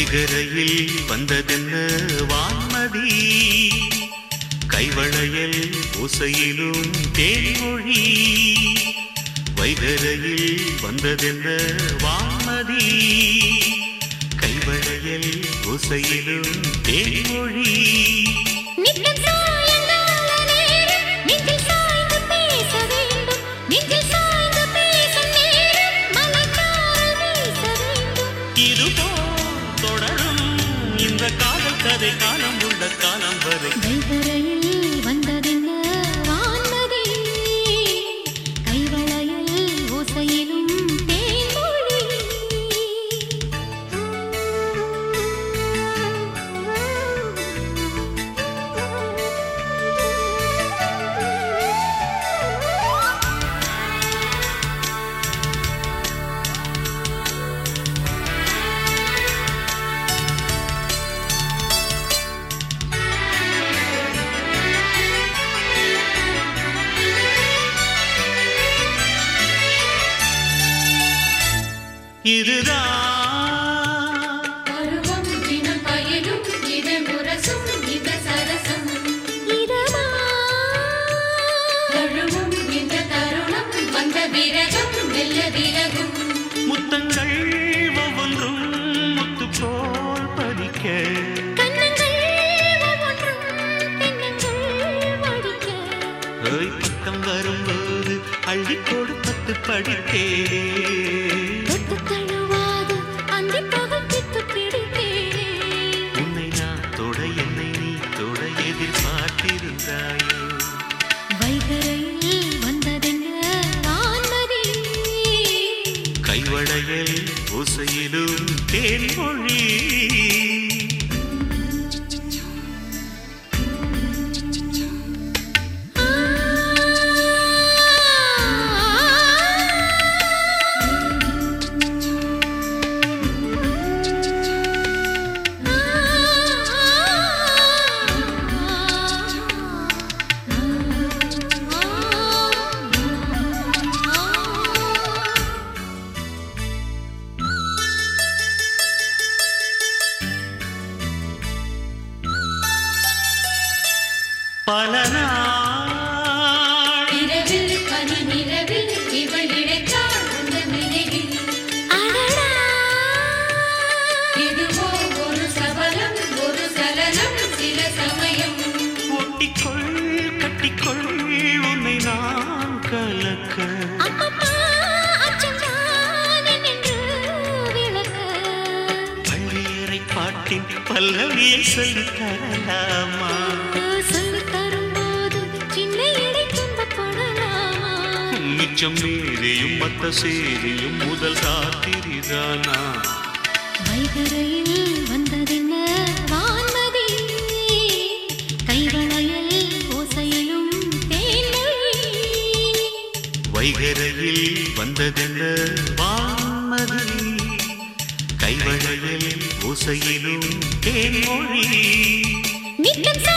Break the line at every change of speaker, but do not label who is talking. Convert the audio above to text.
வைகரையில் வந்ததென்ன வான்மதி கைவளையல் ஓசையிலும் தேன்மொழி வைகரையில் வந்ததென்ன வான்மதி கைவளையல் ஓசையிலும் தேன்மொழி
நித்தம் சாயங்கால நேரம் நெஞ்சில் சாய்ந்து பேச வேண்டும் நெஞ்சில் சாய்ந்து பேசும் நேரம் மனக்கால் வீச வேண்டும்
இதுபோல் தொடரும் இந்த காதல் கதை காலம் உள்ள காலம் வரை
வைகரையில் வந்ததென்ன வான்மதி கைவளையல் ஓசையிலும் தேன்மொழி
இதுதான்
பருவம் தினம் பயனும் இது முரசும் இது சரசம்
இதமா
தழுவும் இந்த தருணம் வந்த விரகம் மெல்ல விலகும்
முத்தங்கள் ஒவ்வொன்றும் முத்து போல் பதிக்க
கண்ணங்கள் ஒவ்வொன்றும் தென்னங்கள் வடிக்க
ஓய் பக்கம் வரும்போது அள்ளி கொடுப்பத்து படித்தே
தொட்டு தழுவாது அந்தி பகப்பித்து பிடித்தேனே
உன்னை நான் தொட என்னை நீ தொட எதிர்பார்த்திருந்தாயோ
வைகரையில் வந்ததென்ன வான்மதி
கைவளையல் ஓசையிலும் தேன்மொழி பல நாள்
இரவில் பனி நிலவில் இவள் இழைத்தாள் உந்த நினைவில்
அடடா
இதுவோ ஒரு சபலம் ஒரு சலனம் சில சமயம்
ஒட்டிக்கொள் கட்டிக்கொள் உன்னை நான் கலக்க
அப்பப்பா அச்சம்தான் என்னென்று விளக்க
பள்ளியறை பாட்டின் பல்லவியை சொல்லித் தரலாமா
சொல்லித் தரும்போது சின்ன இடை துன்பப்படலாமா
மிச்சம் மீறியும் மத்த சேரியும் முதல் ராத்திரிதானா
வைகரையில் வந்ததென்ன வான்மதி கைவளையல் ஓசையிலும் தேன்மொழி
வைகரையில் வந்ததென்ன வான்மதி கைவளையல் ஓசையிலும் தேன்மொழி
நித்தம்